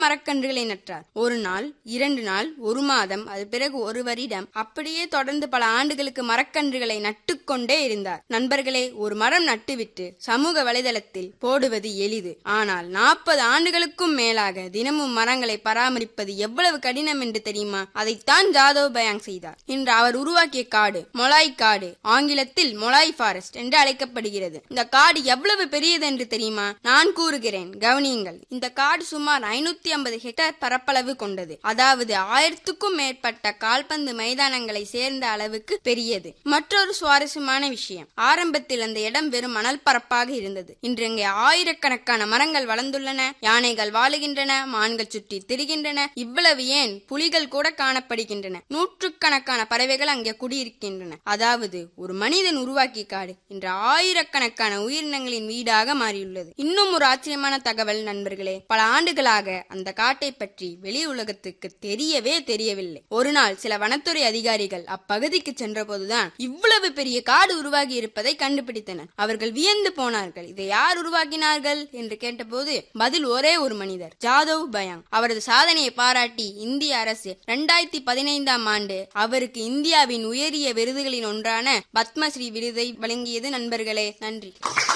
மரக்கன்றுகளை நட்டார் ஒரு நாள் இரண்டு நாள் ஒரு மாதம் அது பிறகு ஒரு வருடம் அப்படியே தொடர்ந்து பல ஆண்டுகளுக்கு மரக்கன்றுகளை நட்டுக்கொண்டே இருந்தார் நண்பர்களே ஒரு மரம் நட்டுவிட்டு சமூக வலைதளத்தில் போடுவது எளிது ஆனால் நாற்பது ஆண்டுகளுக்கும் மேலாக தினமும் மரங்களை பராமரிப்பது எவ்வளவு கடினம் என்று தெரியுமா அதைத்தான் ஜாதவ் பயாங் செய்தார் இன்று அவர் உருவாக்கிய காடு மொலாய் காடு ஆங்கிலத்தில் மொலாய் ஃபாரஸ்ட் என்று அழைக்கப்படுகிறது இந்த காடு எவ்வளவு பெரியது என்று தெரியுமா நான் கூறுகிறேன் கவனியுங்கள் இந்த காடு சுமார் ஐநூத்தி ஐம்பது ஹெக்டேர் பரப்பளவு கொண்டது அதாவது ஆயிரத்துக்கும் மேற்பட்ட கால்பந்து மைதானங்களை சேர்ந்த அளவுக்கு பெரியது மற்றொரு சுவாரஸ்யமான விஷயம் ஆரம்பத்தில் அந்த இடம் வெறும் மணல் பரப்பாக இருந்தது இன்று இங்கே ஆயிரக்கணக்கான மரங்கள் வளர்ந்துள்ளன யானைகள் வாழுகின்றன மான்கள் சுற்றி திரிகின்றன இவ்வளவு ஏன் புலிகள் கூட காணப்படுகின்றன நூற்றுக்கணக்கான பறவைகள் அங்கே குடியிருக்கின்றன அதாவது ஒரு மனிதன் உருவாக்கிய காடு இன்று ஆயிரக்கணக்கான உயிரினங்களின் வீடாக மாறியுள்ளது இன்னும் ஒரு ஆச்சரியமான தகவல் நண்பர்களே பல ஆண்டுகளாக அந்த காட்டை பற்றி வெளி உலகத்துக்கு தெரியவே தெரியவில்லை ஒரு நாள் சில வனத்துறை அதிகாரிகள் அப்பகுதிக்கு சென்றபோதுதான் இவ்வளவு பெரிய காடு உருவாகி இருப்பதை கண்டுபிடித்தனர் அவர்கள் வியந்து போனார்கள் இதை யார் உருவாக்கினார்கள் என்று கேட்டபோது பதில் ஒரே ஒரு மனிதர் ஜாதவ் பயாங் அவரது சாதனையை பாராட்டி இந்திய அரசு இரண்டாயிரத்தி பதினைந்தாம் ஆண்டு அவருக்கு இந்தியாவின் உயரிய விருதுகளின் ஒன்றான பத்மஸ்ரீ விருதை வழங்கியது நண்பர்களே நன்றி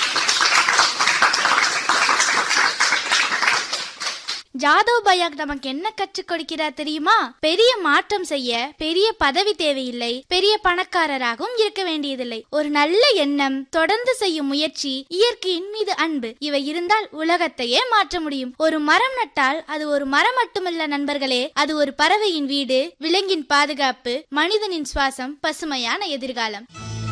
ஜாதவ் பயாக் நமக்கு என்ன கற்றுக் கொடுக்கிறார் தெரியுமா பெரிய மாற்றம் செய்ய பெரிய பதவி தேவையில்லை பெரிய பணக்காரராகவும் இருக்க வேண்டியதில்லை ஒரு நல்ல எண்ணம் தொடர்ந்து செய்யும் முயற்சி இயற்கையின் மீது அன்பு இவை இருந்தால் உலகத்தையே மாற்ற முடியும் ஒரு மரம் நட்டால் அது ஒரு மரம் மட்டுமல்ல நண்பர்களே அது ஒரு பறவையின் வீடு விலங்கின் பாதுகாப்பு மனிதனின் சுவாசம் பசுமையான எதிர்காலம்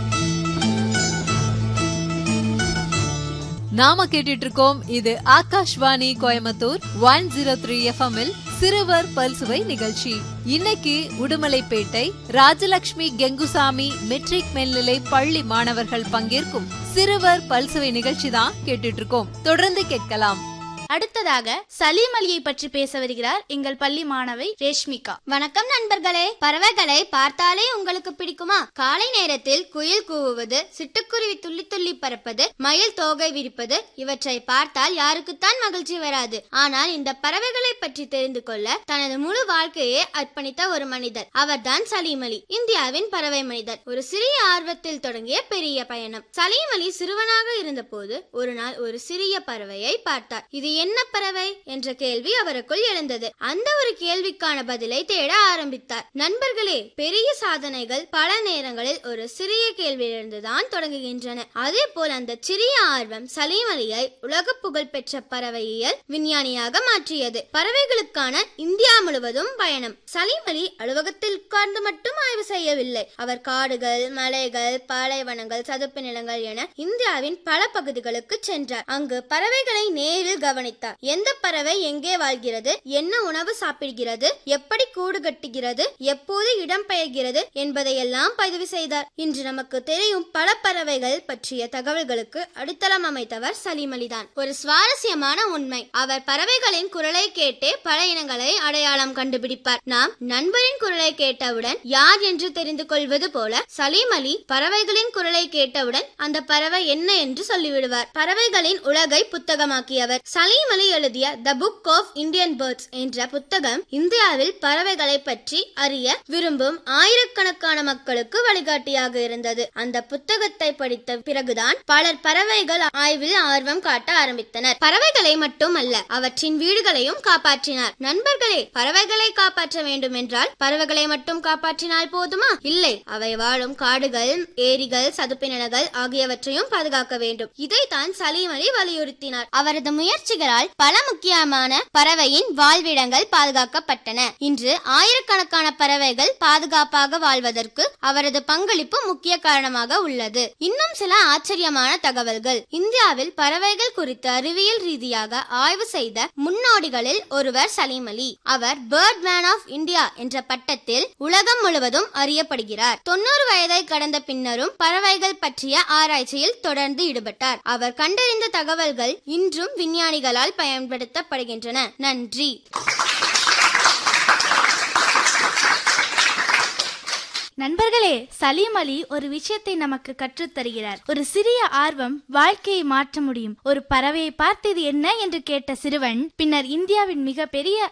நாம கேட்டுட்டு இருக்கோம் இது Akashvani Coimbatore one zero three FM இல் சிறுவர் பல்சுவை நிகழ்ச்சி இன்னைக்கு உடுமலைப்பேட்டை ராஜலட்சுமி கெங்குசாமி மெட்ரிக் மேல்நிலை பள்ளி மாணவர்கள் பங்கேற்கும் சிறுவர் பல்சுவை நிகழ்ச்சி தான் கேட்டுட்டு இருக்கோம் தொடர்ந்து கேட்கலாம் அடுத்ததாக சலீம் அலியை பற்றி பேச வருகிறார் எங்கள் பள்ளி மாணவை ரேஷ்மிகா வணக்கம் நண்பர்களே பறவைகளை பார்த்தாலே உங்களுக்கு பிடிக்குமா காலை நேரத்தில் குயில் கூவுவது சிட்டுக்குருவி துள்ளி துள்ளி பறப்பது மயில் தோகை விரிப்பது இவற்றை பார்த்தால் யாருக்குத்தான் மகிழ்ச்சி வராது ஆனால் இந்த பறவைகளை பற்றி தெரிந்து கொள்ள தனது முழு வாழ்க்கையை அர்ப்பணித்த ஒரு மனிதர் அவர்தான் சலீம் அலி இந்தியாவின் பறவை மனிதர் ஒரு சிறிய ஆர்வத்தில் தொடங்கிய பெரிய பயணம் சலீம் அலி சிறுவனாக இருந்தபோது ஒரு நாள் ஒரு சிறிய பறவையை பார்த்தார் இது என்ன பறவை என்ற கேள்வி அவருக்குள் எழுந்தது அந்த ஒரு கேள்விக்கான பதிலை தேட ஆரம்பித்தார் நண்பர்களே பெரிய சாதனைகள் பல நேரங்களில் ஒரு சிறிய கேள்வியிலிருந்துதான் தொடங்குகின்றன அதே போல் அந்த சிறிய ஆர்வம் சலீம் அலியை உலக புகழ் பெற்ற பறவையியல் விஞ்ஞானியாக மாற்றியது பறவைகளுக்கான இந்தியா முழுவதும் பயணம் சலீம் அலி அலுவலகத்தில் உட்கார்ந்து மட்டும் ஆய்வு செய்யவில்லை அவர் காடுகள் மலைகள் பாலைவனங்கள் சதுப்பு நிலங்கள் என இந்தியாவின் பல பகுதிகளுக்கு சென்றார் அங்கு பறவைகளை நேரில் கவனித்தார் எந்த பறவை எங்கே வாழ்கிறது என்ன உணவு சாப்பிடுகிறது எப்படி கூடு கட்டுகிறது எப்போது இடம் பெயர்கிறது என்பதையெல்லாம் பதிவு செய்தார் இன்று நமக்கு தெரியும் பல பறவைகள் பற்றிய தகவல்களுக்கு அடித்தளம் அமைத்தவர் சலீம் அலிதான் ஒரு சுவாரஸ்யமான உண்மை அவர் பறவைகளின் குரலை கேட்டே பல இனங்களை அடையாளம் கண்டுபிடிப்பார் நாம் நண்பரின் குரலை கேட்டவுடன் யார் என்று தெரிந்து கொள்வது போல சலீம் அலி பறவைகளின் குரலை கேட்டவுடன் அந்த பறவை என்ன என்று சொல்லிவிடுவார் பறவைகளின் உலகை புத்தகமாக்கியவர் சலீம் அலி எழுதிய the book of Indian birds என்ற புத்தகம் இந்தியாவில் பறவைகளை பற்றி அறிய விரும்பும் ஆயிரக்கணக்கான மக்களுக்கு வழிகாட்டியாக இருந்தது அந்த புத்தகத்தை படித்த பிறகுதான் பலர் பறவைகள் ஆய்வில் ஆர்வம் காட்ட ஆரம்பித்தனர் பறவைகளை மட்டுமல்ல அவற்றின் வீடுகளையும் காப்பாற்றினார் நண்பர்களே பறவைகளை காப்பாற்ற வேண்டும் என்றால் பறவைகளை மட்டும் காப்பாற்றினால் போதுமா இல்லை அவை வாழும் காடுகள் ஏரிகள் சதுப்பு நிலங்கள் ஆகியவற்றையும் பாதுகாக்க வேண்டும் இதைத்தான் சலீம் அலி வலியுறுத்தினார் அவரது முயற்சிகளால் பல முக்கியமான பறவையின் வாழ்விடங்கள் பாதுகாக்கப்பட்டன இன்று ஆயிரக்கணக்கான பறவைகள் பாதுகாப்பாக வாழ்வதற்கு அவரது பங்களிப்பு முக்கிய காரணமாக உள்ளது இன்னும் சில ஆச்சரியமான தகவல்கள் இந்தியாவில் பறவைகள் குறித்து அறிவியல் ரீதியாக ஆய்வு செய்த முன்னோடிகளில் ஒருவர் சலீம் அலி அவர் பேர்ட் மேன் ஆஃப் இந்தியா என்ற பட்டத்தில் உலகம் முழுவதும் அறியப்படுகிறார் தொண்ணூறு வயதை கடந்த பின்னரும் பறவைகள் பற்றிய ஆராய்ச்சியில் தொடர்ந்து ஈடுபட்டார் அவர் கண்டறிந்த தகவல்கள் இன்றும் விஞ்ஞானிகளால் பயன்படுத்தப்படுகின்றன நன்றி நண்பர்களே சலீம் அலி ஒரு விஷயத்தை நமக்கு கற்றுத் தருகிறார் ஒரு சிறிய ஆர்வம் வாழ்க்கையை மாற்ற முடியும் ஒரு பறவையை பார்த்து இது என்ன என்று கேட்ட சிறுவன் பின்னர் இந்தியாவின் மிகப்பெரிய